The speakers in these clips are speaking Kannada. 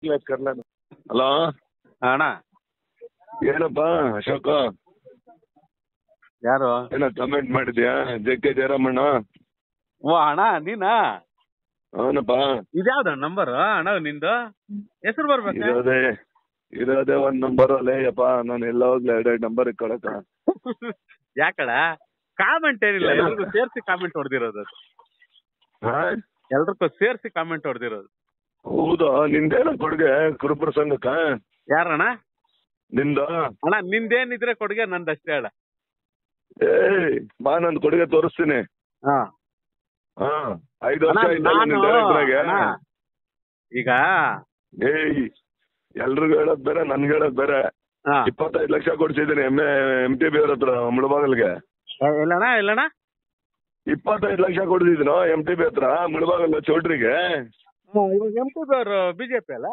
ಹಲೋ ಅಣ್ಣ ಏನಪ್ಪ ಅಶೋಕ ಯಾರು ಏನೋ ಕಮೆಂಟ್ ಮಾಡಿದ್ಯಾ ಜೆ ಕೆ ಜಯರಾಮಣ್ಣ ಓ ಅಣ್ಣ ನೀನಾ ಅವನಪ್ಪ ಇದ್ಯಾವ್ದ ನಂಬರ್ ಅಣ್ಣ ನಿಂದು ಹೆಸರು ಬರ್ಬೇಕು ಇರೋದೇ ಇರೋದೇ ಒಂದ್ ನಂಬರ್ ಅಪ್ಪ ನಾನು ಎಲ್ಲ ಹೋಗ್ಲಿ ಎರಡೆರಡು ನಂಬರ್ ಇಟ್ಕೊಳಕ ಯಾಕಡ ಕಾಮೆಂಟ್ ಏನಿಲ್ಲ ಎಲ್ರಿಗೂ ಸೇರ್ಸಿ ಕಾಮೆಂಟ್ ಹೊಡೆದಿರೋದು ಅದು ಹಾ ಎಲ್ರಿಗೂ ಸೇರ್ಸಿ ಕಾಮೆಂಟ್ ಹೊಡೆದಿರೋದು ಹೌದಾ ನಿಂದೇನ ಕೊಡುಗೆ ಕುರುಬರ ಸಂಘಕ್ಕ ಯಾರಣ್ಣ ನಿಂದ ಅಣ್ಣ ನಿಂದೇನಿದ್ರೆ ಕೊಡುಗೆ ನಂದಷ್ಟೇ ಅಣ್ಣ ಏಯ್ ಬಾ ನಂದ್ ಕೊಡುಗೆ ತೋರಿಸ್ತೀನಿ ಹಾ ಹಾ ಐದು ವರ್ಷ ಅಣ್ಣ, ಆಯ್ತಲ್ಲ ನಾನು- ನಿಂದ ಇದ್ರಾಗೆ ಅಣ್ಣ, ಈಗ ಏಯ್ ಎಲ್ರಿಗೂ ಹೇಳೋದ್ ಬೇರೆ ನನ್ಗೆ ಹೇಳೋದ್ ಬೇರೆ ಹಾ ಇಪ್ಪತ್ತೈದು ಲಕ್ಷ ಕೊಡ್ಸಿದ್ದೀನಿ ಎಮ್ ಎಂ ಟಿ ಬಿ ಅವ್ರ ಹತ್ರ ಮುಳಬಾಗಲ್ಗೆ ಎಲ್ಲಣ್ಣ ಎಲ್ಲಣ್ಣ ಇಪ್ಪತ್ತೈದು ಲಕ್ಷ ಕೊಡ್ತಿದ್ದೀನೋ ಎಂ ಟಿ ಬಿ ಹತ್ರ ಮುಳಬಾಗಲ್ ಚೌಟ್ರಿಗೆ ಇವಾಗ ಎಂ ಪಿ ಅವರು ಬಿಜೆಪಿ ಅಲ್ಲ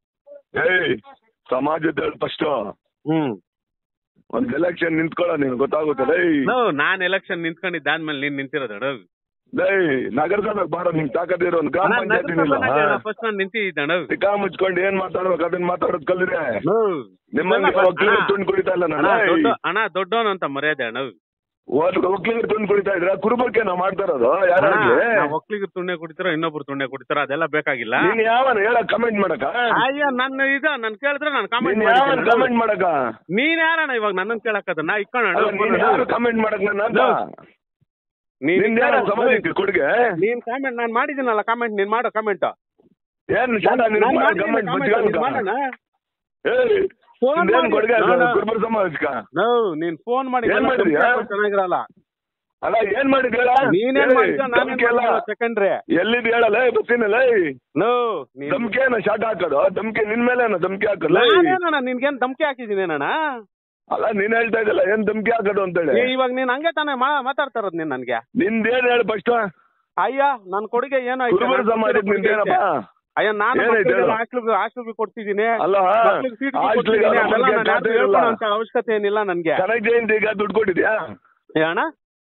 ಏಯ್ ಸಮಾಜದ ಫಸ್ಟ್ ಹ್ಮ್ ಒಂದ್ ಎಲೆಕ್ಷನ್ ನಿಂತ್ಕೊಳ್ಳೋ ನೀನು ಗೊತ್ತಾಗುತ್ತಲ್ಲ ಏಯ್ ನೋ ನಾನ್ ಎಲೆಕ್ಷನ್ ನಿಂತ್ಕೊಂಡಿದ್ದಾದ್ಮೇಲೆ ನೀನ್ ನಿಂತಿರೋದು ಅಣ್ಣ ಏಯ್ ನಗರಸಭೆಗೆ ಬಾರೋ ನಿಂಗ್ ತಾಕತ್ತಿರೋ ಒಂದು ಗ್ರಾಮ ಪಂಚಾಯತಿ ಫಸ್ಟ್ ನಾನು ನಿಂತಿದ್ದೆ ಅಣ್ಣ ಸಿಕ್ಕಾ ಮುಚ್ಕೊಂಡು ಏನ್ ಮಾತಾಡ್ಬೇಕು ಅದನ್ನ ಮಾತಾಡೋದ್ ಕಲ್ದ್ರೆ ನೋ. ನಿಮ್ಮಂಗೆ ಅಣ್ಣ, ಒಕ್ಕಲಿಗರು ತುಂಡು ಕುಡಿತಾ ಇಲ್ಲ ಅಣ್ಣ ನಾನು ದೊಡ್ಡ ಅಣ್ಣ ದೊಡ್ಡವನು ಅಂತ ಮರ್ಯಾದೆ ಅಣ್ಣ ಒಕ್ಕಲಿಗರು ತುಂಡು ಕುಡಿತಾ ಇದ್ರ ಕುರುಬಕ್ಕೆ ನಾವ್ ಮಾಡ್ತಾ ಇರೋದು ಯಾರಾಗ್ಲಿ ನಾವು ಒಕ್ಲಿಗರು ತುಣ್ಣೆ ಕುಡಿತಾರೋ ಇನ್ನೊಬ್ರು ತುಣ್ಣೆ ಕುಡಿತಾರೋ ಅದೆಲ್ಲ ಬೇಕಾಗಿಲ್ಲ ನೀನ್ ಯಾವನ ಹೇಳ ಕಮೆಂಟ್ ಮಾಡಕ ಅಯ್ಯ ನನ್ನ ಇದ ನನ್ ಕೇಳಿದ್ರೆ ನಾನು ಕಾಮೆಂಟ್ ನೀನ್ ಯಾವನ್ ಕಮೆಂಟ್ ಮಾಡಕ ನೀನ್ ಯಾರಣ್ಣ ಇವಾಗ ನನ್ನನ್ ಕೇಳಕ್ಕದ ನಾ ಅಲ್ಲ, ನೀನ್ ಯಾರು ಇಕ್ಕೋಣ ಕಮೆಂಟ್ ಮಾಡಕ್ ನನ್ನ ಅಂತ ನೀನ್ ನಿನ್ ಯಾರ ಸಮಾಜಕ್ಕೆ ಕೊಡುಗೆ ನೀನ್ ಕಾಮೆಂಟ್ ನಾನ್ ಮಾಡಿದ್ದೀನಲ್ಲ ಕಾಮೆಂಟ್ ನೀನ್ ಮಾಡೋ ಕಾಮೆಂಟ್ ಏನ್ ಶಾಟ ನೀನ್ ಕಮೆಂಟ್ ಮಾಡೋಣ ಏಯ್ ಫೋನ್ ನಿಂದೇನ್ ಕೊಡುಗೆ ಮಾಡಿ- ನೋಡು. ಕುರುಬರ ಸಮಾಜಕ್ಕ ನೋ ನೀನ್ ಫೋನ್ ಮಾಡಿ ಏನ್ ಮಾಡಿದ್ಯಾ? ಚೆನ್ನಾಗಿರಲ್ಲ ಅಲ್ಲ ಏನ್ ಮಾಡಿದ್ ಹೇಳ ನೀನೇನ್ ಮಾಡಿದ್ಯೋ ಧಮ್ಕಿ ಎಲ್ಲ ನಾನೇನ್ ಸೆಕೆಂಡ್ರಿ ಎಲ್ಲಿದ್ ಹೇಳಲ್ಲ ಬರ್ತೀನಲ್ಲ ನೋ ನೀನ್ ಧಮ್ಕಿಯನ್ನ ಶಾಟ್ ಹಾಕೋದು ಧಮ್ಕಿ ನಿನ್ ಮೇಲೆ ಧಮ್ಕಿ ಹಾಕಲ್ಲ ನಾನೇನಣ್ಣ ನಿನ್ಗೇನ್ ಧಮ್ಕಿ ಹಾಕಿದೀನೇನಣ್ಣ ಅಲ್ಲ ನೀನ್ ಹೇಳ್ತಾ ಇದ್ದಲ್ಲ ಏನ್ ಧಮ್ಕಿ ಹಾಕೋದು ಅಂತೇಳಿ ಏ, ಇವಾಗ ನೀನ್ ಹಂಗೆ ತಾನೇ ಮಾ- ಮಾತಾಡ್ತಾ ಇರೋದ್ ನೀನ್ ನನ್ಗೆ ನಿಂದೇನ್ ಹೇಳಿ ಫಸ್ಟ್ ಅಯ್ಯ ನನ್ ಕೊಡುಗೆ ಏನೋ ಐತೆ, ಕುರುಬರ ನಾನ್ ಸಮಾಜಕ್ಕೆ ಕೊಡುಗೆ ನಿಂದೇನಪ್ಪ ಐತೆ. ಅಯ್ಯ ನಾನು ಏನೈತೆ ಹೇಳು? ಹಾಸ್ಟೆಲ್ ಹಾಸ್ಟೆಲ್ಗೆ ಕೊಡ್ತಿದ್ದೀನಿ ಅಲ್ಲ ಮಕ್ಳಿಗೆ ಸೀಟ್ ಹಾಸ್ಟ್ಲಿಗೆ ಕೊಡ್ತಿದ್ದೀನಿ ಅದೆಲ್ಲ ನಮ್ಗೆ ನಾನು ಯಾರ್ಗೂ ಖಾತೆ ಇರಲ್ಲ. ಹೇಳ್ಕೊಳೋ ಅಂತ ಅವಶ್ಯಕತೆ ಏನಿಲ್ಲ ನನ್ಗೆ ಕನಕ ಜಯಂತಿಗೆ ದುಡ್ಡು ಕೊಟ್ಟಿದ್ಯಾ ಏ ಅಣ್ಣ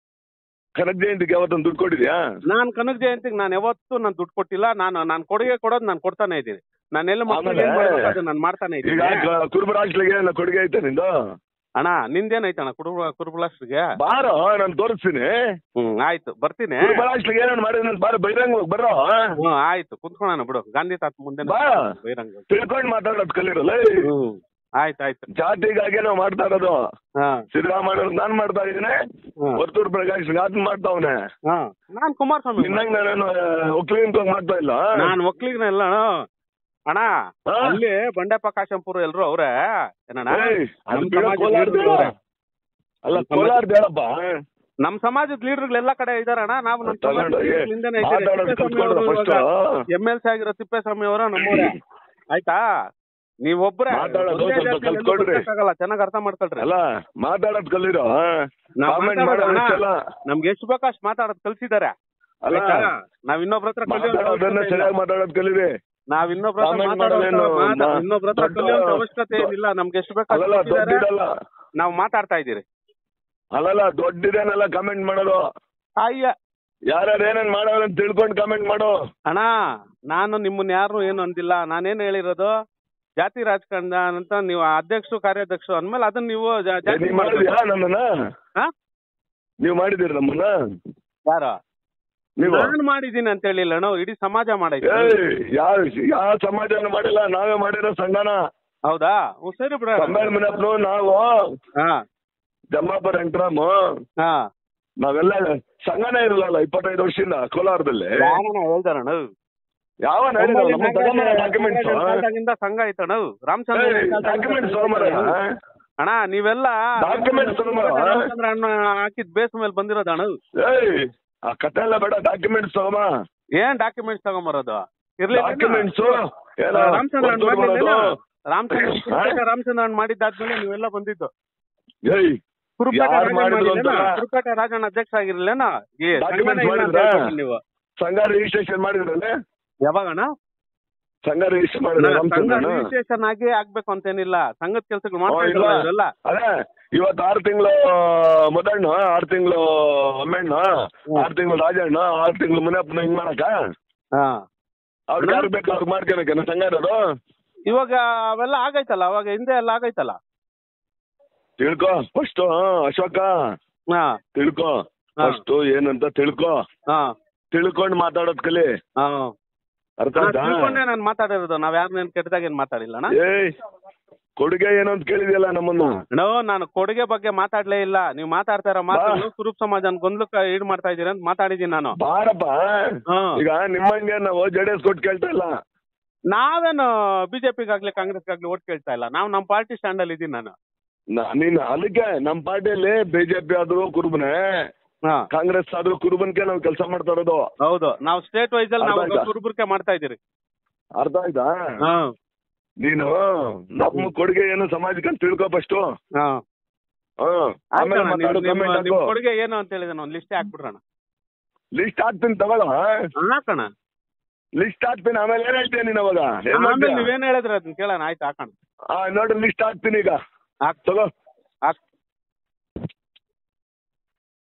ಕನಕ ಜಯಂತಿಗೆ ಯಾವತ್ತೊಂದು ದುಡ್ಡು ಕೊಟ್ಟಿದ್ಯಾ ನಾನ್ ಕನಕ ಜಯಂತಿಗೆ ನಾನು ಯಾವತ್ತೂ ನಾನು ದುಡ್ಡು ಕೊಟ್ಟಿಲ್ಲ ನಾನು ನಾನು ಕೊಡುಗೆ ಕೊಡೋದು ನಾನು ಕೊಡ್ತಾನೆ ಇದ್ದೀನಿ ನಾನು ಎಲ್ಲ ಮಕ್ಕಳಿಗೆ ಏನ್ ಆಮೇಲೆ ಮಾಡ್ಬೇಕು ಅದನ್ನ ನಾನು ಮಾಡ್ತಾನೆ ಈಗ ಇದ್ದೀನಿ ಕ- ಕುರುಬರ ಹಾಸ್ಟ್ಲಿಗೆ ಏನೋ ಕೊಡುಗೆ ಐತೆ ನಿಂದು ಅಣ್ಣ ನಿಂದೇನೈತಣ್ಣ ಕುರುಬ ಕುರುಬಲಾಸ್ಟ್ರಿಗೆ ಬಾರೋ ನಾನು ತೋರಿಸ್ತೀನಿ ಹ್ಮ್ ಆಯ್ತು ಬರ್ತೀನಿ ಕುರುಬರ ಹಾಸ್ಟ್ಲಿಗೆ ಏನೇನು ಮಾಡಿದ್ರೆ ಬಾರೋ ಬಹಿರಂಗ ಬರೋ ಹ್ಮ್ ಆಯ್ತು ಕುಂತ್ಕೊಳ್ಳೋಣ ಬಿಡು ಗಾಂಧಿ ತಾತ ಮುಂದೆ ಬಾ. ಬಹಿರಂಗ ತಿಳ್ಕೊಂಡು ಮಾತಾಡೋದು ಕಲಿರಲ್ಲ ಹ್ಮ್ ಆಯ್ತು ಆಯ್ತು ಜಾತಿಗಾಗಿ ನಾವು ಮಾಡ್ತಾ ಇರೋದು ಹಾ ಸಿದ್ದರಾಮಯ್ಯ ನಾನ್ ಮಾಡ್ತಾ ಇದ್ದೀನಿ ಹಾ. ವರ್ತೂರ್ ಪ್ರಕಾಶ್ ಅದನ್ನ ಮಾಡ್ತಾವನೆ ಹಾ ನಾನ್ ಕುಮಾರಸ್ವಾಮಿ ನಿನ್ನಂಗ ನಾನು ಒಕ್ಕಲಿಗ ಮಾಡ್ತಾ ಇಲ್ಲ ನಾನ್ ಒಕ್ಲಿಗನ ಇಲ್ಲ ಅಣ್ಣ ಹಾ? ಅಲ್ಲಿ ಬಂಡೆಪ್ಪ ಕಾಶಂಪುರ ಎಲ್ರು ಅವ್ರೆ ಏನಣ್ಣ ಏಯ್, ಅದು ನಮ್ ಬಿಡು, ಸಮಾಜದ ಕೋಲಾರ leader ಬೇಡ. ಅವ್ರೆ. ಅಲ್ಲ ನಮ್ ಕೋಲಾರ ಬೇಡಪ್ಪ ನಮ್ ಸಮಾಜದ ಲೀಡರ್ಗಳು ಎಲ್ಲ ಕಡೆ ಇದಾರಣ್ಣ ನಾವು ನಮ್ ತಗೊಂಡು ಹೋಗಿ ಮಾತಾಡೋದು ಕಲ್ತ್ಕೊಳ್ರ ಫಸ್ಟ್ ಎಂ ಎಲ್ ಸಿ ಆಗಿರೋ ತಿಪ್ಪೇಸ್ವಾಮಿ ಅವರ ನಮ್ಮವ್ರೆ ಆಯ್ತಾ ನೀವೊಬ್ರೆ ಮಾತಾಡೋದು ಒಂದೇ ಸ್ವಲ್ಪ ಜಾತಿಯಲ್ಲಿ ಎಲ್ಲೂ ಕಲ್ತ್ಕೊಳ್ರಿ. ಬದುಕಕ್ಕಾಗಲ್ಲ ಚೆನ್ನಾಗ್ ಅರ್ಥ ಮಾಡ್ಕೊಳ್ರಿ ಅಲ್ಲ ಮಾತಾಡೋದ್ ಕಲಿರೋ ನಾವ್ ಕಾಮೆಂಟ್ ಮಾತಾಡೋದು ಅಣ್ಣ, ಮಾಡೋದಲ್ಲ ನಮ್ಗೆ ಎಷ್ಟು ಬೇಕೋ ಅಷ್ಟು ಮಾತಾಡೋದ್ ಕಲ್ಸಿದಾರೆ ಅಲ್ಲ ಆಯ್ತಾ? ನಾವ್ ಇನ್ನೊಬ್ರ ಹತ್ರ ಕಲಿಯೋಂತ ಮಾತಾಡೋದನ್ನ ಅವಶ್ಯಕತೆ ಇಲ್ಲ. ಸರಿಯಾಗಿ ಮಾತಾಡೋದ್ ಕಲಿರಿ ನಾವ್ ಇನ್ನೊಬ್ರ ಹತ್ರ comment ಮಾತಾಡೋಂತ ಮಾಡೋದೇನು? ಮಾತಾ- ಮಾ- ಇನ್ನೊಬ್ರ ಹತ್ರ ದೊಡ್ಡ- ಕಲಿಯೋಂತ ಅವಶ್ಯಕತೆ ಏನಿಲ್ಲ ನಮ್ಗೆ ಎಷ್ಟು ಬೇಕೋ ಅಷ್ಟು ಅಲ್ಲಲ್ಲ ಕೊಟ್ಟಿದ್ದಾರೆ. ದೊಡ್ಡದಲ್ಲ ನಾವ್ ಮಾತಾಡ್ತಾ ಇದೀರಿ ಅಲ್ಲಲ್ಲ ದೊಡ್ಡದೇನಲ್ಲ ಕಮೆಂಟ್ ಮಾಡೋದು ಅಯ್ಯ ಯಾರ್ಯಾರು ಏನೇನ್ ಮಾಡೋರು ಅಂತ ತಿಳ್ಕೊಂಡು ಕಮೆಂಟ್ ಮಾಡು ಅಣ್ಣ ನಾನು ನಿಮ್ಮನ್ನ ಯಾರು ಏನು ಅಂದಿಲ್ಲ ನಾನೇನ್ ಹೇಳಿರೋದು ಜಾತಿ ರಾಜಕಾರಣ ಅಂತ ನೀವು ಅಧ್ಯಕ್ಷರು ಕಾರ್ಯಾಧ್ಯಕ್ಷರು ಅಂದ್ಮೇಲೆ ಅದನ್ನ ನೀವು ಜಾ- ಏ, ಜಾಸ್ತಿ ನೀವ್ ಮಾಡಿದ್ಯಾ ನನ್ನನ್ನ ಹಾ? ನೀವ್ ಮಾಡಿದಿರಿ ನಮ್ಮನ್ನ ಯಾರು ನೀವು ನಾನ್ ಮಾಡಿದೀನಿ ಅಂತ ಹೇಳಿಲ್ಲ ಅಣ್ಣ ಇಡೀ ಸಮಾಜ ಮಾಡೈತೆ ಏಯ್ ಯಾವ ಯಾವ ಸಮಾಜನ ಮಾಡಿಲ್ಲ ನಾವೇ ಮಾಡಿರೋ ಸಂಘನ ಹೌದಾ ಹ್ಞೂ ಸರಿ ಬಿಡ ಕಮ್ಮೇಳ್ ಮುನಪ್ಪನು ನಾವು ಹಾ ಜಮ್ಮಾಪುರ ವೆಂಕಟರಾಮ್ ಹಾ ನಾವೆಲ್ಲ ಸಂಘನೇ ಇರಲಿಲ್ಲ ಇಪ್ಪತ್ತೈದು ವರ್ಷದಿಂದ ಕೋಲಾರದಲ್ಲಿ ಯಾರಣ್ಣ ಹೇಳ್ದಾರಣ್ಣ ಯಾವ ಡಾಕ್ಯುಮೆಂಟ್ಸ್ ಕಾಲದಾಗಿಂದ ಸಂಘ ಐತಣ್ಣ ರಾಮಚಂದ್ರ ಡಾಕ್ಯುಮೆಂಟ್ಸ್ ಸೋಮರ ಅಣ್ಣ ನೀವೆಲ್ಲ Documents ತಗೊಂಬರ. ರಾಮಚಂದ್ರ ಅಣ್ಣ ಹಾಕಿದ್ ಬೇಸ್ ಮೇಲೆ ಬಂದಿರೋದು ಅಣ್ಣ ಏಯ್ ಆ ಕತೆ ಎಲ್ಲ ಬೇಡ ಡಾಕ್ಯುಮೆಂಟ್ಸ್ ತಗೊಂಬ ಏನ್ ಡಾಕ್ಯುಮೆಂಟ್ಸ್ ತಗೊಂಬರೋದು ಇರ್ಲಿ ಡಾಕ್ಯುಮೆಂಟ್ಸ್ ಏನೋ ರಾಮಚಂದ್ರ ಅಣ್ಣ ವರ್ತೂರ್ ಮಾಡ್ಲಿಲ್ಲೇನೋ? ಮಾಡೋದು. ರಾಮಚಂದ್ರ ಹಾ? ಕುರುಪೇಟೆ ರಾಮಚಂದ್ರ ಅಣ್ಣ ಮಾಡಿದ್ದಾದ್ಮೇಲೆ ನೀವೆಲ್ಲ ಬಂದಿದ್ದು ಏಯ್ ಕುರುಪೇಟೆ ಯಾರ್ ರಾಜಣ್ಣ ಮಾಡಿದ್ರು ಮಾಡಿಲ್ಲೇನೋ? ಅಂತ? ಕುರುಪೇಟೆ ರಾಜಣ್ಣ ಅಧ್ಯಕ್ಷ ಆಗಿರ್ಲೇನೋ ಈ Documents ಸಂಘನೇ ಇಲ್ಲ ಅಂತ ಮಾಡಿದ್ರಾ? ಹೇಳ್ಬಿಟ್ಟು ನೀವು ಸಂಘ ರಿಜಿಸ್ಟ್ರೇಷನ್ ಮಾಡಿದ್ರಲ್ಲೇ ಯಾವಾಗಣ್ಣ ಸಂಘ ರಿಜಿಸ್ಟರ್ ಮಾಡಿದ್ರೆ ಸಂಘ ರಾಮಚಂದ್ರನ ರಿಜಿಸ್ಟ್ರೇಷನ್ ಆಗಿ ಆಗ್ಬೇಕು ಅಂತೇನಿಲ್ಲ ಸಂಘದ ಕೆಲಸಗಳು ಮಾಡ್ತಾ ಓ, ಇಲ್ಲ. ಇದ್ರಲ್ಲ ಇವರೆಲ್ಲ ಅದೇ ಇವತ್ತು ಆರು ತಿಂಗಳು ಮೊದಣ್ಣ ಆರು ತಿಂಗಳು ಅಮ್ಮಣ್ಣ ಆರು ತಿಂಗಳು ರಾಜಣ್ಣ ಆರು ತಿಂಗಳು ಮುನಿಯಪ್ಪನ ಹಿಂಗ್ ಮಾಡಕ ಹಾ ಅವ್ರಿಗೆ ಯಾರು ಬೇಕು ಅವ್ರಿಗೆ ಮಾಡ್ಕೊಳಕ್ಕೆ ಸಂಘ ಇರೋದು ಇವಾಗ ಅವೆಲ್ಲ ಆಗೈತಲ್ಲ ಅವಾಗ ಹಿಂದೆ ಎಲ್ಲ ಆಗೈತಲ್ಲ ತಿಳ್ಕೊ ಫಸ್ಟ್ ಅಶೋಕ ಹಾ ತಿಳ್ಕೊ ಹಾ. ಫಸ್ಟ್ ಏನಂತ ತಿಳ್ಕೊ ಹಾ ತಿಳ್ಕೊಂಡ್ ಮಾತಾಡೋದ್ ಕಲಿ ಹಾ ಅರ್ಥ ಆಯ್ತಾ ತಿಳ್ಕೊಂಡೆ ನಾನು ಮಾತಾಡಿರೋದು ನಾವ್ ಯಾರನ್ನೇನು ಕೆಟ್ಟದಾಗ ಏನ್ ಮಾತಾಡಿಲ್ಲ ಅಣ್ಣ ಏಯ್ ಕೊಡುಗೆ ಏನು ಅಂತ ಕೇಳಿದ್ಯಲ್ಲ ನಮ್ಮನ್ನ ನೋ ನಾನು ಕೊಡುಗೆ ಬಗ್ಗೆ ಮಾತಾಡ್ಲೇ ಇಲ್ಲ ನೀವು ಮಾತಾಡ್ತಾ ಇರೋ ಮಾತು ಕುರುಬ್ ಸಮಾಜನ ಗೊಂದಲಕ್ಕೆ ಈಡ್ ಮಾಡ್ತಾ ಇದೀರ ಅಂತ ಮಾತಾಡಿದೀನಿ ನಾನು ಬಾರಪ್ಪ ಹಾ. ಈಗ ನಿಮ್ಮಂಗೆ ನಾವು ಜೆ ಡಿ ಎಸ್ ಕೊಟ್ಟು ಕೇಳ್ತಾ ಇಲ್ಲ ನಾವೇನು ಬಿಜೆಪಿಗಾಗ್ಲಿ ಕಾಂಗ್ರೆಸ್ಗಾಗ್ಲಿ ಓಟ್ ಕೇಳ್ತಾ ಇಲ್ಲ ನಾವು ನಮ್ಮ ಪಾರ್ಟಿ ಸ್ಟ್ಯಾಂಡ್ ಅಲ್ಲಿ ಇದೀನಿ ನಾನು ನ- ನೀನ್ ಅದಕ್ಕೆ ನಮ್ಮ ಪಾರ್ಟಿಯಲ್ಲಿ ಬಿಜೆಪಿ ಆದ್ರೂ ಕುರುಬನೇ ಹಾ ಕಾಂಗ್ರೆಸ್ ಆದ್ರೂ ಕುರುಬನ್ಗೆ ನಾವು ಕೆಲಸ ಮಾಡ್ತಾ ಇರೋದು ಹೌದು ನಾವು ಸ್ಟೇಟ್ ವೈಸ್ ಅಲ್ಲಿ ನಾವು ಅರ್ಥ ಆಯ್ತಾ? ಕುರುಬರ್ಕೆ ಮಾಡ್ತಾ ಇದೀರಿ ಅರ್ಥ ಆಯ್ತಾ ಹಾ ನೀನು ನಮ್ಮ ಕೊಡುಗೆ ಏನು ಸಮಾಜಕ್ಕೆ ಅಂತ ತಿಳ್ಕೊ ಫಸ್ಟ್ ಹಾ ಆಮೇಲೆ ಆಯ್ತಣ್ಣ, ಮಾತಾಡು ನಿಮ್- ನಿಮ್ಮ comment ನಿಮ್ ಹಾಕು ಕೊಡುಗೆ ಏನು ಅಂತ ಹೇಳಿದ್ರೆ ಒಂದು ಲಿಸ್ಟ್ ಹಾಕ್ಬಿಡ್ರಣ ಲಿಸ್ಟ್ ಹಾಕ್ತೀನಿ ತಗೊಳ ಹಾಕಣ ಲಿಸ್ಟ್ ಹಾಕ್ತೀನಿ ಆಮೇಲೆ ಏನ್ ಹೇಳ್ತೀನಿ ನೀನ್ ಅವಾಗ ಏನ್ ಆಮೇಲೆ ಮಾಡ್ತೀಯ? ನೀವೇನ್ ಹೇಳಿದ್ರೆ ಅದನ್ನ ಕೇಳೋಣ ಆಯ್ತು ಹಾಕೋಣ ಆ, ನೋಡು ಲಿಸ್ಟ್ ಹಾಕ್ತೀನಿ ಈಗ ಹಾಕ್ ತಗೋ ಹಾಕ್